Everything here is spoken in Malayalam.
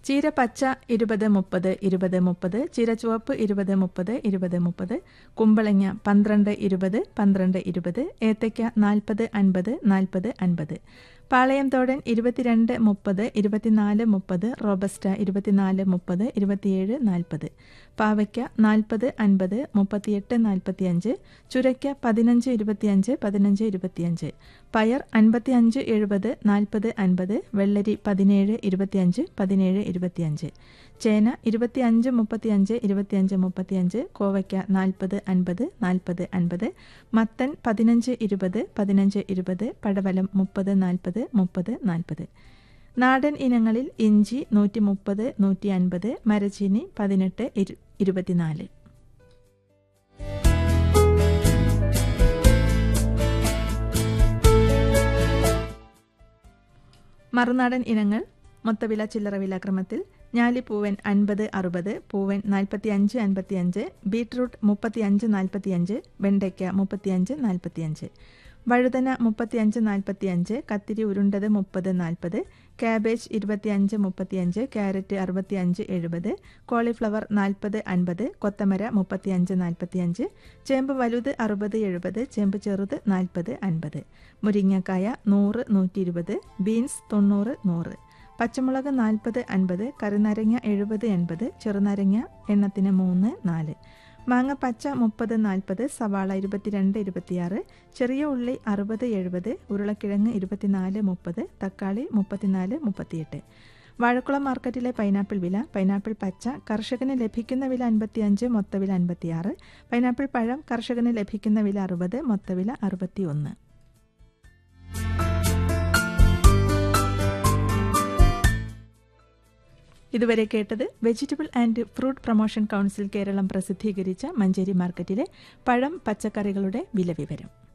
ചീര പച്ച ഇരുപത് മുപ്പത് ഇരുപത് മുപ്പത് ചീര ചുവപ്പ് ഇരുപത് മുപ്പത് ഇരുപത് മുപ്പത് കുമ്പളങ്ങ പന്ത്രണ്ട് ഇരുപത് പന്ത്രണ്ട് ഇരുപത് ഏത്തയ്ക്ക നാൽപ്പത് അൻപത് നാൽപ്പത് അൻപത് പാളയംതോടൻ ഇരുപത്തിരണ്ട് മുപ്പത് ഇരുപത്തിനാല് മുപ്പത് റോബസ്റ്റ ഇരുപത്തിനാല് മുപ്പത് ഇരുപത്തിയേഴ് നാൽപ്പത് പാവയ്ക്ക നാൽപ്പത് അൻപത് മുപ്പത്തിയെട്ട് നാൽപ്പത്തിയഞ്ച് ചുരയ്ക്ക പതിനഞ്ച് ഇരുപത്തിയഞ്ച് പതിനഞ്ച് ഇരുപത്തിയഞ്ച് പയർ അൻപത്തി അഞ്ച് എഴുപത് നാൽപ്പത് അൻപത് വെള്ളരി പതിനേഴ് ഇരുപത്തിയഞ്ച് പതിനേഴ് ഇരുപത്തിയഞ്ച് ചേന ഇരുപത്തിയഞ്ച് മുപ്പത്തിയഞ്ച് ഇരുപത്തിയഞ്ച് മുപ്പത്തിയഞ്ച് കോവയ്ക്ക നാൽപ്പത് അൻപത് നാൽപ്പത് അൻപത് മത്തൻ പതിനഞ്ച് ഇരുപത് പതിനഞ്ച് ഇരുപത് പടവലം മുപ്പത് നാൽപ്പത് മുപ്പത് നാൽപ്പത് നാടൻ ഇനങ്ങളിൽ ഇഞ്ചി നൂറ്റി മുപ്പത് നൂറ്റി അൻപത് മരച്ചീനി പതിനെട്ട് ഇരു ഇരുപത്തിനാല് മറുനാടൻ ഇനങ്ങൾ മൊത്തവില ചില്ലറ വില ക്രമത്തിൽ ഞാലിപ്പൂവൻ അൻപത് അറുപത് പൂവൻ നാൽപ്പത്തി അഞ്ച് അൻപത്തി അഞ്ച് ബീട്രൂട്ട് മുപ്പത്തി അഞ്ച് നാൽപ്പത്തി അഞ്ച് വെണ്ടയ്ക്ക മുപ്പത്തി അഞ്ച് നാൽപ്പത്തി അഞ്ച് വഴുതന മുപ്പത്തിയഞ്ച് നാൽപ്പത്തിയഞ്ച് കത്തിരി ഉരുണ്ടത് മുപ്പത് നാൽപ്പത് ക്യാബേജ് ഇരുപത്തിയഞ്ച് മുപ്പത്തിയഞ്ച് ക്യാരറ്റ് അറുപത്തിയഞ്ച് എഴുപത് കോളിഫ്ലവർ നാൽപ്പത് അൻപത് കൊത്തമര മുപ്പത്തിയഞ്ച് നാൽപ്പത്തിയഞ്ച് ചേമ്പ് വലുത് അറുപത് എഴുപത് ചേമ്പ് ചെറുത് നാൽപ്പത് അൻപത് മുരിങ്ങക്കായ നൂറ് നൂറ്റി ഇരുപത് ബീൻസ് തൊണ്ണൂറ് നൂറ് പച്ചമുളക് നാൽപ്പത് അൻപത് കറിനാരങ്ങ എഴുപത് എൺപത് ചെറുനാരങ്ങ എണ്ണത്തിന് മൂന്ന് നാല് മാങ്ങ പച്ച മുപ്പത് നാൽപ്പത് സവാള ഇരുപത്തിരണ്ട് ഇരുപത്തിയാറ് ചെറിയ ഉള്ളി അറുപത് എഴുപത് ഉരുളക്കിഴങ്ങ് ഇരുപത്തിനാല് മുപ്പത് തക്കാളി മുപ്പത്തിനാല് മുപ്പത്തിയെട്ട് വാഴക്കുളം മാർക്കറ്റിലെ പൈനാപ്പിൾ വില പൈനാപ്പിൾ പച്ച കർഷകന് ലഭിക്കുന്ന വില അൻപത്തിയഞ്ച് മൊത്തവില അൻപത്തിയാറ് പൈനാപ്പിൾ പഴം കർഷകന് ലഭിക്കുന്ന വില അറുപത് മൊത്തവില അറുപത്തി ഒന്ന് ഇതുവരെ കേട്ടത് vegetable and fruit promotion council Keralam പ്രസിദ്ധീകരിച്ച മഞ്ചേരി മാർക്കറ്റിലെ പഴം പച്ചക്കറികളുടെ വില വിവരം